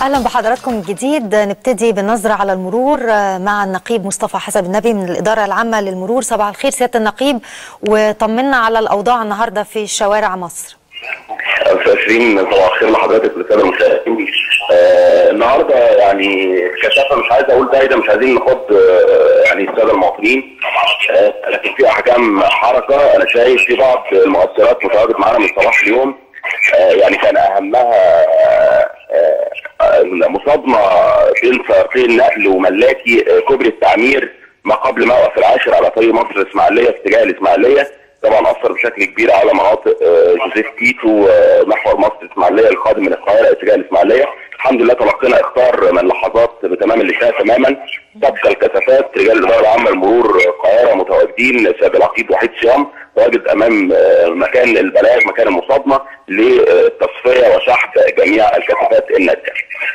اهلا بحضراتكم من جديد نبتدي بالنظره على المرور مع النقيب مصطفى حسب النبي من الاداره العامه للمرور صباح الخير سياده النقيب وطمنا على الاوضاع النهارده في شوارع مصر استاذ شيرين صباح الخير لحضرتك وللساده المشاهدين آه النهارده يعني كثافه مش عايز اقول دايره مش عايزين نخض آه يعني الساده المواطنين آه لكن في احكام حركه انا شايف في بعض المؤثرات متواجد معانا من صباح اليوم آه يعني كان اهمها آه آه مصادمه بين سيارتين نقل وملاكي آه كوبري التعمير ما قبل موقف العاشر على طريق مصر الاسماعيليه في اتجاه الاسماعيليه طبعا اثر بشكل كبير على مناطق جوزيف تيتو محور مصر الاسماعيليه القادم من القاهره اتجاه الاسماعيليه الحمد لله تلقينا اختار من لحظات بتمام الاشاعه تماما تبقى الكثافات رجال الاداره العامه للمرور القاهره متواجدين سيد العقيد وحيد صيام تواجد امام مكان البلاغ مكان المصادمه للتصفيه وسحب جميع الكثافات الناتجه.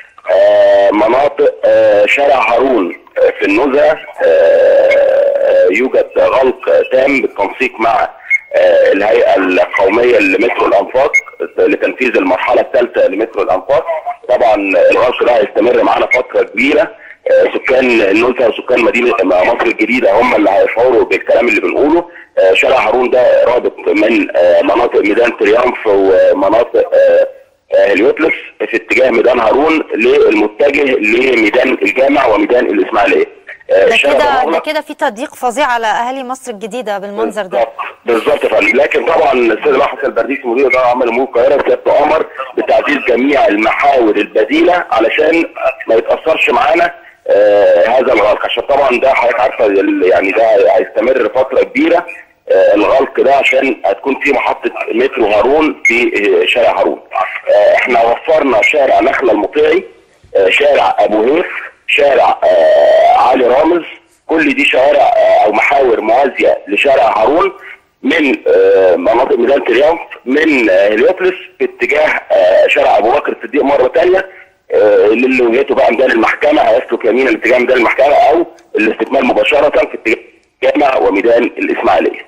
مناطق شارع هارون في النزهه يوجد غلق تام بالتنسيق مع الهيئه القوميه لمترو الانفاق لتنفيذ المرحله الثالثه لمترو الانفاق طبعا الغلق ده هيستمر معانا فتره كبيره سكان النزهه وسكان مدينه مصر الجديده هم اللي هيشعروا بالكلام اللي بنقوله شارع هارون ده رابط من مناطق ميدان تريامف ومناطق هليوبلس في اتجاه ميدان هارون للمتجه لميدان الجامع وميدان الاسماعيليه ده كده ده كده في تضييق فظيع على اهالي مصر الجديده بالمنظر ده بالظبط يا فندم لكن طبعا الاستاذ الاحمد البرديسي مدير اداره عامه لامور القاهره سيادته امر بتعزيز جميع المحاور البديله علشان ما يتاثرش معانا آه هذا الغلق عشان طبعا ده حضرتك عارفه يعني ده هيستمر فتره كبيره آه الغلق ده عشان هتكون في محطه مترو هارون في شارع هارون آه احنا وفرنا شارع نخله المطيعي شارع ابو هيف شارع علي رامز كل دي شوارع او محاور موازيه لشارع هارون من مناطق ميدان تريامف من هليوبلس في اتجاه شارع ابو بكر الصديق مره ثانيه اللي وجهته بقى ميدان المحكمه هيسلك يمينا لاتجاه ميدان المحكمه او الاستكمال مباشره في اتجاه الجامع وميدان الاسماعيليه.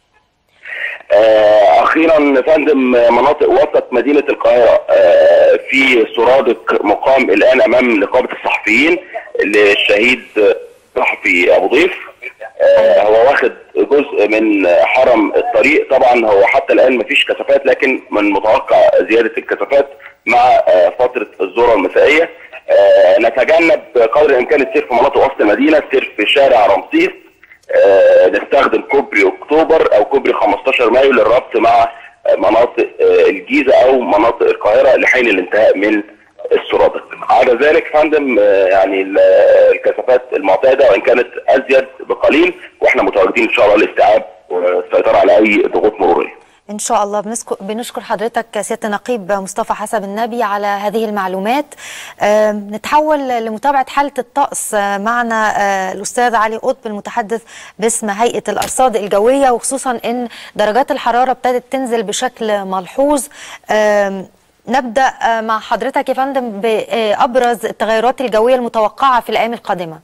اخيرا فندم مناطق وسط مدينه القاهره في سرادق مقام الان امام نقابه الصحفيين للشهيد صحفي ابو ضيف هو واخد جزء من حرم الطريق طبعا هو حتى الان مفيش كثافات لكن من متوقع زياده الكثافات مع فتره الذروه المسائيه نتجنب قدر الامكان السير في مناطق وسط المدينه السير في شارع رمسيس آه نستخدم كوبري اكتوبر او كوبري 15 مايو للربط مع آه مناطق آه الجيزه او مناطق القاهره لحين الانتهاء من السرادق. على ذلك فندم يعني الكثافات المعتاده وان كانت ازيد بقليل واحنا متواجدين ان شاء الله للاستيعاب والسيطره على اي ضغوط مروريه. ان شاء الله بنشكر بنشكر حضرتك سياده النقيب مصطفى حسب النبي على هذه المعلومات أه نتحول لمتابعه حاله الطقس معنا أه الاستاذ علي قطب المتحدث باسم هيئه الارصاد الجويه وخصوصا ان درجات الحراره ابتدت تنزل بشكل ملحوظ أه نبدا مع حضرتك يا فندم بابرز التغيرات الجويه المتوقعه في الايام القادمه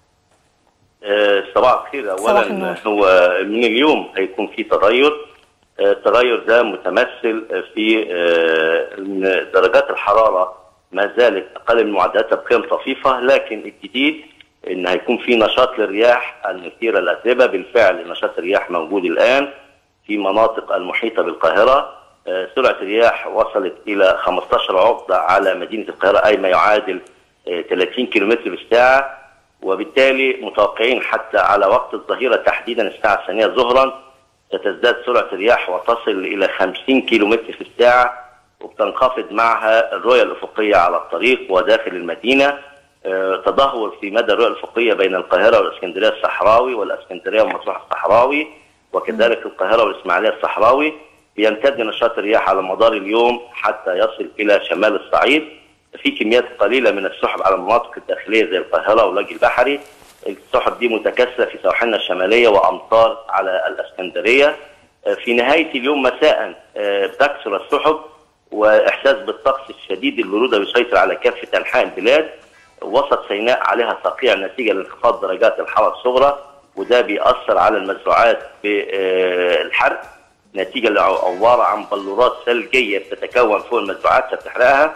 صباح الخير اولا هو من اليوم هيكون في تغير التغير ده متمثل في ان درجات الحراره ما زالت اقل من معدلاتها بقيم طفيفه لكن الجديد ان هيكون في نشاط للرياح المثيره للاتربه بالفعل نشاط الرياح موجود الان في مناطق المحيطه بالقاهره سرعه الرياح وصلت الى 15 عقده على مدينه القاهره اي ما يعادل 30 كم في الساعه وبالتالي متوقعين حتى على وقت الظهيره تحديدا الساعه الثانيه ظهرا تزداد سرعة الرياح وتصل إلى 50 كيلومتر في الساعة وبتنخفض معها الرؤية الأفقية على الطريق وداخل المدينة تدهور في مدى الرؤية الأفقية بين القاهرة والإسكندرية الصحراوي والإسكندرية ومطروح الصحراوي وكذلك القاهرة والإسماعيلية الصحراوي بيمتد نشاط الرياح على مدار اليوم حتى يصل إلى شمال الصعيد في كميات قليلة من السحب على المناطق الداخلية زي القاهرة والوجه البحري السحب دي متكثره في سواحلنا الشماليه وامطار على الاسكندريه في نهايه اليوم مساء تكثر السحب واحساس بالطقس الشديد البروده يسيطر على كافه انحاء البلاد وسط سيناء عليها صقيع نتيجه لانخفاض درجات الحراره الصغرى وده بيأثر على المزروعات بالحرق نتيجه لعباره عن بلورات ثلجيه بتتكون فوق المزروعات فبتحرقها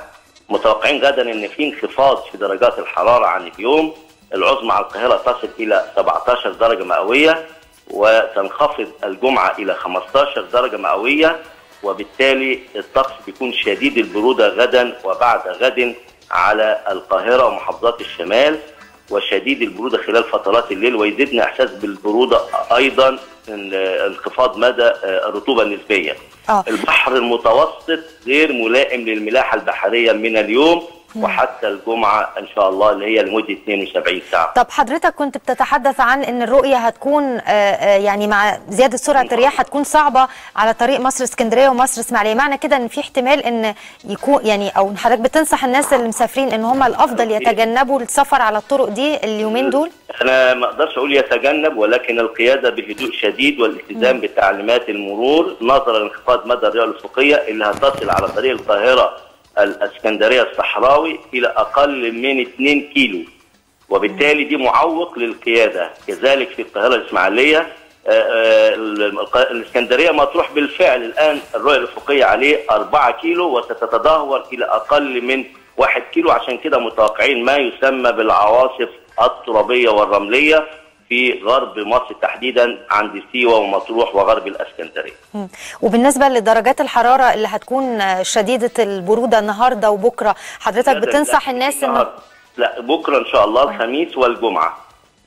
متوقعين غدا ان في انخفاض في درجات الحراره عن اليوم العظمى على القاهره تصل الى 17 درجه مئويه وتنخفض الجمعه الى 15 درجه مئويه وبالتالي الطقس بيكون شديد البروده غدا وبعد غد على القاهره ومحافظات الشمال وشديد البروده خلال فترات الليل ويزيدنا احساس بالبروده ايضا انخفاض مدى الرطوبه النسبيه. آه. البحر المتوسط غير ملائم للملاحه البحريه من اليوم وحتى الجمعه ان شاء الله اللي هي لمده 72 ساعه. طب حضرتك كنت بتتحدث عن ان الرؤيه هتكون آه، آه، يعني مع زياده سرعه الرياح هتكون صعبه على طريق مصر اسكندريه ومصر اسماعيليه، معنى كده ان في احتمال ان يكون يعني او حضرتك بتنصح الناس اللي مسافرين ان هم الافضل يتجنبوا السفر على الطرق دي اليومين دول؟ انا ما اقدرش اقول يتجنب ولكن القياده بهدوء شديد والالتزام بتعليمات المرور نظرا لانخفاض مدى الرؤيه الافقيه اللي هتصل على طريق القاهره الاسكندريه الصحراوي الى اقل من 2 كيلو وبالتالي دي معوق للقياده كذلك في القاهره الاسماعيليه آه، آه، الق- الاسكندريه مطروح بالفعل الان الرؤيه الافقيه عليه 4 كيلو وستتدهور الى اقل من 1 كيلو عشان كده متوقعين ما يسمى بالعواصف الترابيه والرمليه في غرب مصر تحديدا عند سيوه ومطروح وغرب الاسكندريه. مم. وبالنسبه لدرجات الحراره اللي هتكون آه، شديده البروده النهارده وبكره حضرتك لا، ده- بتنصح لا، الناس ان النهاردة. لا بكره ان شاء الله الخميس والجمعه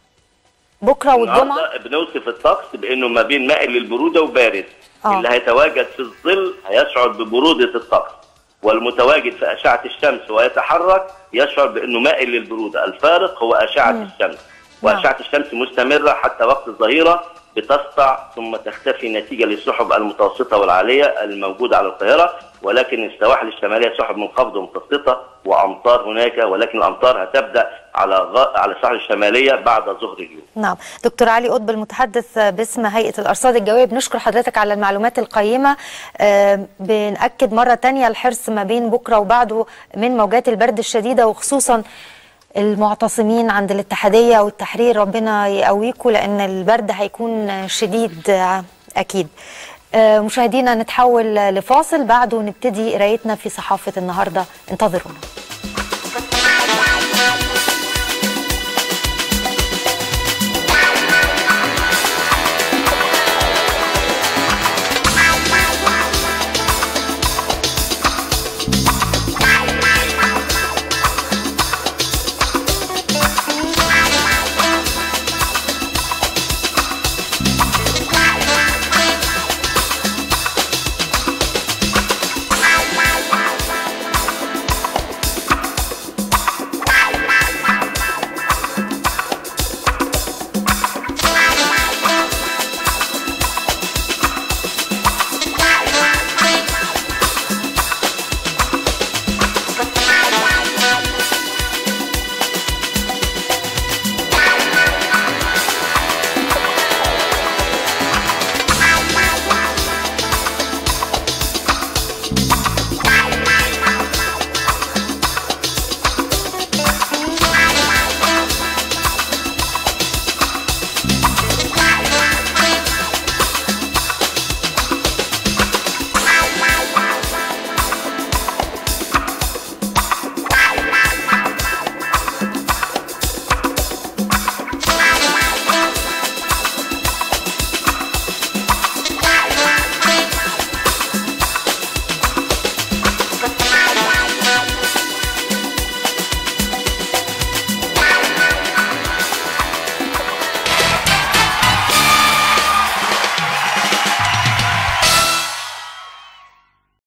بكره والجمعه النهارده بنوصف الطقس بانه ما بين مائل للبروده وبارد آه. اللي هيتواجد في الظل هيشعر ببروده الطقس والمتواجد في اشعه الشمس ويتحرك يشعر بانه مائل للبروده الفارق هو اشعه الشمس واشعه الشمس مستمره حتى وقت الظهيره بتسطع ثم تختفي نتيجه للسحب المتوسطه والعاليه الموجوده على القاهره ولكن السواحل الشماليه سحب منخفضه متوسطه وامطار هناك ولكن الامطار هتبدا على غ... على الساحل الشماليه بعد ظهر اليوم. نعم دكتور علي قطب المتحدث باسم هيئة الأرصاد الجوية بنشكر حضرتك على المعلومات القيمة آه، بنأكد مرة تانية الحرص ما بين بكرة وبعده من موجات البرد الشديدة وخصوصا المعتصمين عند الاتحادية والتحرير ربنا يقويكم لأن البرد هيكون شديد آه، أكيد آه، مشاهدينا نتحول لفاصل بعده نبتدي قرايتنا في صحافة النهاردة انتظرونا